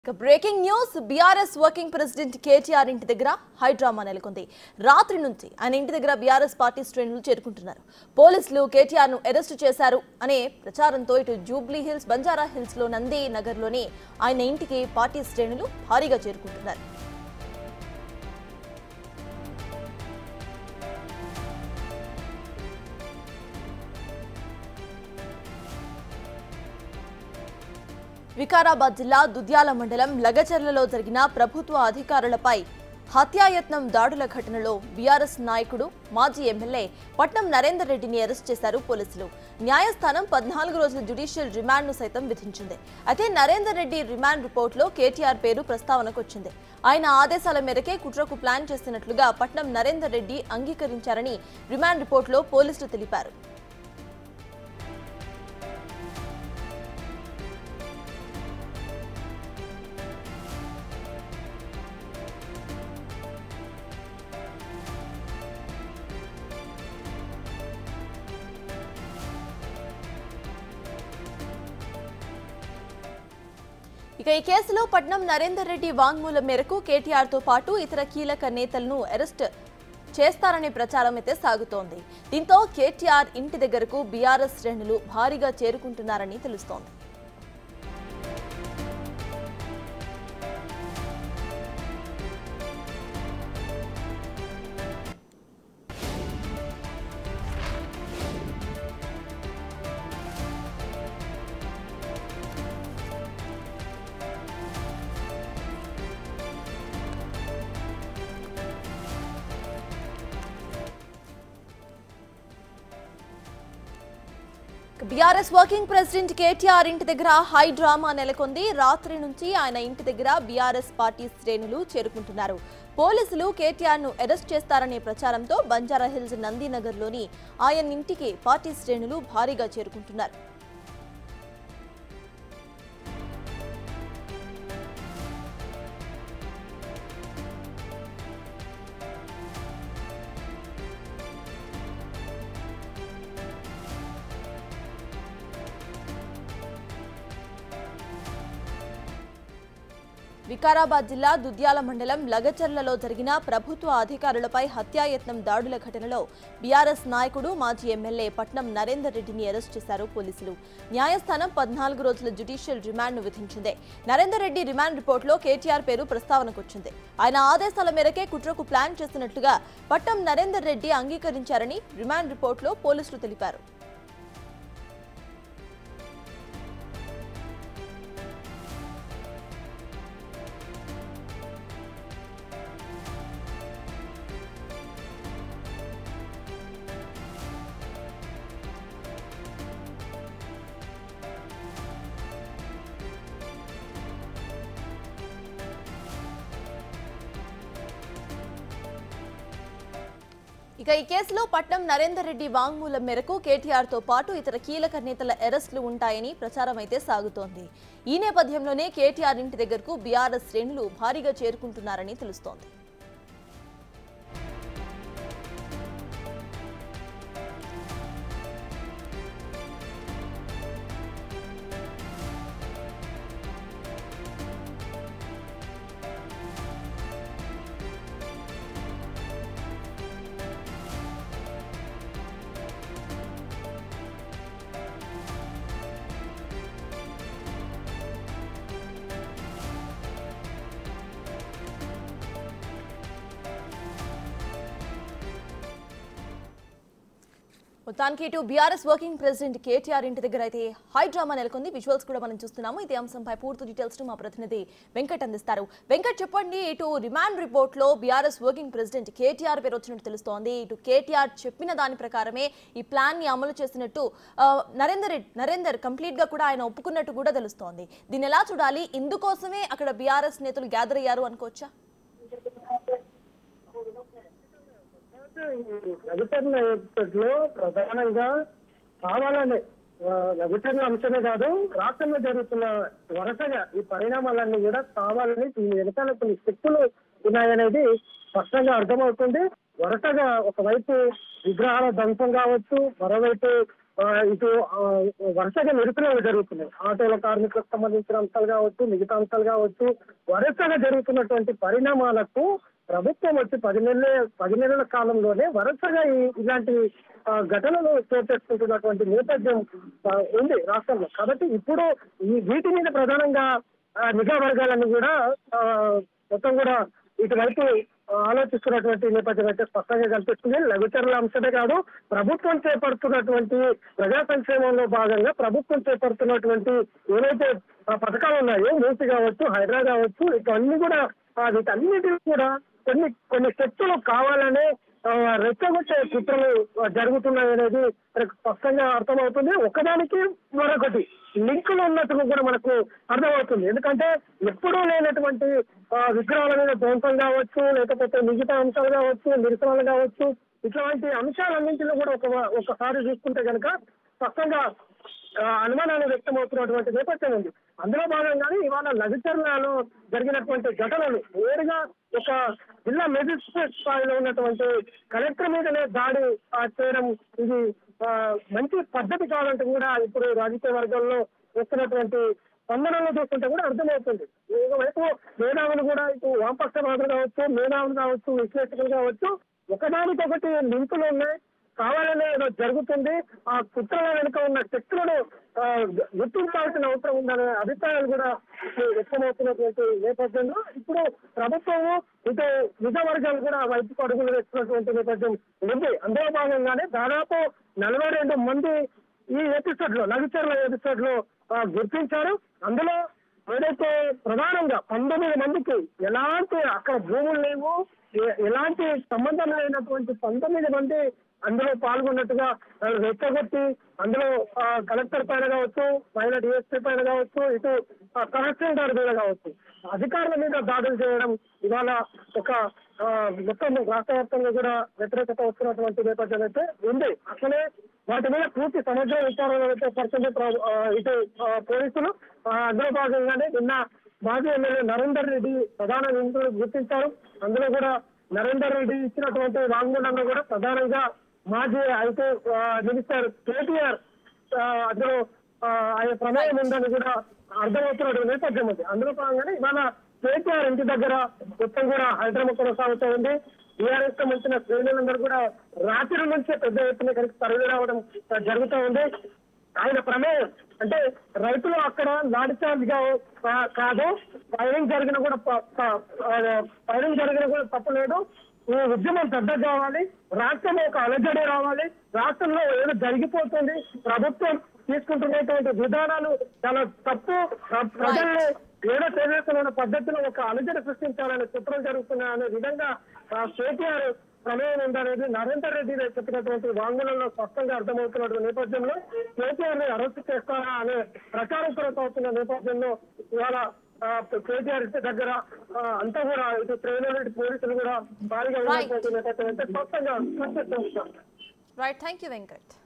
ఇక breaking news BRS working president KTR ఇంటి దగ్గర హైడ్రామా నెలకొంది రాత్రి నుంచి ఆయన ఇంటి దగ్గర బీఆర్ఎస్ పార్టీ శ్రేణులు చేరుకుంటున్నారు పోలీసులు కేటీఆర్ ను అరెస్టు చేశారు అనే ప్రచారంతో ఇటు జూబ్లీ హిల్స్ బంజారా హిల్స్ లో నంది నగర్ లోని ఆయన ఇంటికి పార్టీ శ్రేణులు భారీగా చేరుకుంటున్నారు వికారాబాద్ జిల్లా దుద్యాల మండలం లగచర్లలో జరిగిన ప్రభుత్వ అధికారులపై హత్యాయత్నం దాడుల ఘటనలో బీఆర్ఎస్ నాయకుడు మాజీ ఎమ్మెల్యే పట్నం నరేందర్ రెడ్డిని అరెస్ట్ చేశారు పోలీసులు న్యాయస్థానం పద్నాలుగు రోజుల జ్యుడిషియల్ రిమాండ్ను సైతం విధించింది అయితే నరేందర్ రెడ్డి రిమాండ్ రిపోర్టులో కేటీఆర్ పేరు ప్రస్తావనకు వచ్చింది ఆయన ఆదేశాల మేరకే కుట్రకు ప్లాన్ చేస్తున్నట్లుగా పట్నం నరేందర్ రెడ్డి అంగీకరించారని రిమాండ్ రిపోర్టులో పోలీసులు తెలిపారు ఇక ఈ కేసులో పట్నం నరేందర్ రెడ్డి వాంగ్మూలం మేరకు కేటీఆర్ తో పాటు ఇతర కీలక నేతలను అరెస్ట్ చేస్తారనే ప్రచారం అయితే సాగుతోంది దీంతో కేటీఆర్ ఇంటి దగ్గరకు బీఆర్ఎస్ శ్రేణులు భారీగా చేరుకుంటున్నారని తెలుస్తోంది బీఆర్ఎస్ వర్కింగ్ ప్రెసిడెంట్ కేటీఆర్ ఇంటి దగ్గర హై డ్రామా నెలకొంది రాత్రి నుంచి ఆయన ఇంటి దగ్గర బీఆర్ఎస్ పార్టీ శ్రేణులు చేరుకుంటున్నారు పోలీసులు కేటీఆర్ ను అరెస్ట్ చేస్తారనే ప్రచారంతో బంజారా హిల్స్ నందీనగర్లోని ఆయన ఇంటికి పార్టీ శ్రేణులు భారీగా చేరుకుంటున్నారు వికారాబాద్ జిల్లా దుద్యాల మండలం లగచర్లలో జరిగిన ప్రభుత్వ అధికారులపై హత్యాయత్నం దాడుల ఘటనలో బీఆర్ఎస్ నాయకుడు మాజీ ఎమ్మెల్యే పట్నం నరేందర్ రెడ్డిని అరెస్ట్ చేశారు పోలీసులు న్యాయస్థానం పద్నాలుగు రోజుల జ్యుడిషియల్ రిమాండ్ను విధించింది నరేందర్ రెడ్డి రిమాండ్ రిపోర్టులో కేటీఆర్ పేరు ప్రస్తావనకు వచ్చింది ఆయన ఆదేశాల మేరకే కుట్రకు ప్లాన్ చేస్తున్నట్టుగా పట్నం నరేందర్ రెడ్డి అంగీకరించారని రిమాండ్ రిపోర్టులో పోలీసులు తెలిపారు ఇక ఈ కేసులో పట్నం నరేందర్ రెడ్డి వాంగ్మూలం మేరకు కేటీఆర్ తో పాటు ఇతర కీలక నేతల అరెస్టులు ఉంటాయని ప్రచారం అయితే సాగుతోంది ఈ నేపథ్యంలోనే కేటీఆర్ ఇంటి దగ్గరకు బీఆర్ఎస్ శ్రేణులు భారీగా చేరుకుంటున్నారని తెలుస్తోంది మొత్తానికి ఇటు బీఆర్ఎస్ వర్కింగ్ ప్రెసిడెంట్ కేటీఆర్ ఇంటి దగ్గర అయితే హై డ్రామా నెలకొంది విజువల్స్ కూడా మనం చూస్తున్నాము ఇదే అంశంపై పూర్తి డీటెయిల్స్ ను మా ప్రతినిధి వెంకట్ అందిస్తారు వెంకట్ చెప్పండి ఇటు రిమాండ్ రిపోర్ట్ లో బీఆర్ఎస్ వర్కింగ్ ప్రెసిడెంట్ కేటీఆర్ పేరు వచ్చినట్టు తెలుస్తోంది ఇటు కేటీఆర్ చెప్పిన దాని ప్రకారమే ఈ ప్లాన్ ని అమలు చేసినట్టు ఆ, నరేందర్ రెడ్డి నరేందర్ కంప్లీట్ గా కూడా ఆయన ఒప్పుకున్నట్టు కూడా తెలుస్తోంది దీన్ని ఎలా చూడాలి ఇందుకోసమే అక్కడ బీఆర్ఎస్ నేతలు గ్యాదర్ అయ్యారు అనుకోవచ్చా రవిచరణ లో ప్రధానంగా కావాలని ఆ, రవిచరణ అంశమే కాదు రాష్ట్రంలో జరుగుతున్న వరుసగా ఈ పరిణామాలన్నీ కూడా కావాలని దీని వెనకాల కొన్ని శక్తులు ఉన్నాయనేది స్పష్టంగా అర్థమవుతుంది వరుసగా ఒకవైపు విగ్రహాల ధ్వంసం కావచ్చు మరోవైపు ఆ, ఇటు ఆ, వరుసగా నిరుపయోగం జరుగుతున్నాయి ఆటోల కార్మికులకు సంబంధించిన అంశాలు కావచ్చు మిగతా అంశాలు కావచ్చు వరుసగా జరుగుతున్నటువంటి పరిణామాలకు ప్రభుత్వం వచ్చి పది నెలల పది నెలల కాలంలోనే వరుసగా ఈ ఇలాంటి ఆ, ఘటనలు చేపట్టుకుంటున్నటువంటి నేపథ్యం ఆ, ఉంది రాష్ట్రంలో కాబట్టి ఇప్పుడు ఈ వీటి మీద ప్రధానంగా ఆ, నిఘా వర్గాలన్నీ కూడా ఆ, మొత్తం కూడా ఇటువైపు ఆ, ఆలోచిస్తున్నటువంటి నేపథ్యం అయితే స్పష్టంగా కనిపిస్తుంది లఘుచరుల అంశమే కాదు ప్రభుత్వం చేపడుతున్నటువంటి ప్రజా సంక్షేమంలో భాగంగా ప్రభుత్వం చేపడుతున్నటువంటి ఏవైతే ఆ, పథకాలు ఉన్నాయో మూసి కావచ్చు హైడ్రా కావచ్చు ఇవన్నీ కూడా ఆ, వీటన్నిటిని కూడా కొన్ని కొన్ని శక్తులు కావాలనే ఆ, రెచ్చగొట్టే కుట్రలు ఆ, జరుగుతున్నాయి అనేది మనకు స్పష్టంగా అర్థమవుతుంది ఒకదానికి మరొకటి లింకులు ఉన్నట్టుగా కూడా మనకు అర్థమవుతుంది ఎందుకంటే ఎప్పుడూ లేనటువంటి ఆ, విగ్రహాల మీద ధ్వంసం కావచ్చు లేకపోతే మిగతా అంశాలు కావచ్చు నిరసనలు కావచ్చు ఇట్లాంటి అంశాలన్నింటిలో కూడా ఒక ఒకసారి చూసుకుంటే కనుక స్పష్టంగా ఆ, అనుమానాలు వ్యక్తమవుతున్నటువంటి నేపథ్యం ఉంది అందులో భాగంగానే ఇవాళ లఘుచరణలో జరిగినటువంటి ఘటనలు నేరుగా ఒక జిల్లా మెజిస్ట్రేట్ స్థాయిలో ఉన్నటువంటి కలెక్టర్ మీదనే దాడి ఆ, చేయడం ఇది ఆ, మంచి పద్ధతి కాదంటూ కూడా ఇప్పుడు రాజకీయ వర్గాల్లో వస్తున్నటువంటి స్పందనలు చూస్తుంటే కూడా అర్థమవుతుంది ఒకవైపు మేధావులు కూడా ఇటు వామపక్షవాదులు కావచ్చు మేధావులు కావచ్చు విశ్లేషకులు కావచ్చు ఒకదానికొకటి లింకులు ఉన్నాయి కావాలనే ఏదో జరుగుతుంది ఆ కుట్రల వెనుక ఉన్న శక్తులను ఆ, గుర్తించాల్సిన అవసరం ఉందనే అభిప్రాయాలు కూడా వ్యక్తమవుతున్నటువంటి నేపథ్యంలో ఇప్పుడు ప్రభుత్వము ఇటు నిజ వర్గాలు కూడా ఆ వైపు అడుగులు వేస్తున్నటువంటి నేపథ్యం ఉంది అందులో భాగంగానే దాదాపు నలభై రెండు మంది ఈ ఎపిసోడ్ లో లఘుచర్ల ఎపిసోడ్ లో ఆ, గుర్తించారు అందులో ఏదైతే ప్రధానంగా పంతొమ్మిది మందికి ఎలాంటి అక్కడ భూములు లేవు ఎ- ఎలాంటి సంబంధం లేనటువంటి పంతొమ్మిది మంది అందులో పాల్గొన్నట్టుగా వాళ్ళు రెచ్చగొట్టి అందులో ఆ, కలెక్టర్ పైన కావచ్చు పైన డిఎస్పీ పైన కావచ్చు ఇటు ఆ, తహసీల్దార్ మీద కావచ్చు అధికారుల మీద దాడులు చేయడం ఇవాళ ఒక ఆ, మొత్తం రాష్ట్ర వ్యాప్తంగా కూడా వ్యతిరేకత వస్తున్నటువంటి నేపథ్యం అయితే ఉంది అసలే వాటి మీద పూర్తి సమగ్ర విచారణ అయితే పడుతుంది ప్ర- ఆ, ఇటు ఆ, పోలీసులు ఆ, అందులో భాగంగానే నిన్న మాజీ ఎమ్మెల్యే నరేందర్ రెడ్డి ప్రధాన నిందితులు గుర్తించారు అందులో కూడా నరేందర్ రెడ్డి ఇచ్చినటువంటి వాంగ్మూలంలో కూడా ప్రధానంగా మాజీ ఐటీ మినిస్టర్ కేటీఆర్ ఆ, అందులో ఆ, ఆయన ప్రమేయం ఉందని కూడా అర్థమవుతున్న నేపథ్యం ఉంది అందులో భాగంగానే ఇవాళ కేటీఆర్ ఇంటి దగ్గర మొత్తం కూడా హైదరాబాద్ కొనసాగుతూ ఉంది టీఆర్ఎస్ కు వచ్చిన శ్రేణులందరూ కూడా రాత్రి నుంచే పెద్ద ఎత్తున కలిసి తరలి రావడం ఆ, జరుగుతూ ఉంది ఆయన ప్రమేయం అంటే రైతులు అక్కడ లాఠీ చార్జ్ గా ఆ, కాదు ఫైరింగ్ జరిగిన కూడా ప- ప- ఆ, ఫైరింగ్ జరిగిన కూడా తప్పు లేదు ఈ ఉద్యమం పెద్ద కావాలి రాష్ట్రంలో ఒక అలజడి రావాలి రాష్ట్రంలో ఏదో జరిగిపోతుంది ప్రభుత్వం తీసుకుంటున్నటువంటి విధానాలు చాలా తప్పు ఆ, ప్రజల్ని ఏదో చేస్తున్న పద్ధతిలో ఒక అలజడి సృష్టించాలనే కుట్రలు జరుగుతున్నాయనే విధంగా ఆ, కేటీఆర్ ప్రమేయం ఉందనేది నరేందర్ రెడ్డి చెప్పినటువంటి వాంగ్మూలంలో స్పష్టంగా అర్థమవుతున్నటువంటి నేపథ్యంలో కేటీఆర్ ని అరెస్ట్ చేస్తారా అనే ప్రచారం కొనసాగుతున్న నేపథ్యంలో ఇవాళ ఆ, కేటీఆర్ ఇంటి దగ్గర ఆ, అంతా కూడా ఇటు ట్రైనర్ ఇటు పోలీసులు కూడా భారీగా ఉన్నటువంటి నేపథ్యం అయితే స్పష్టంగా కనిపిస్తూ ఉంటారు రైట్ థ్యాంక్ యూ వెంకట్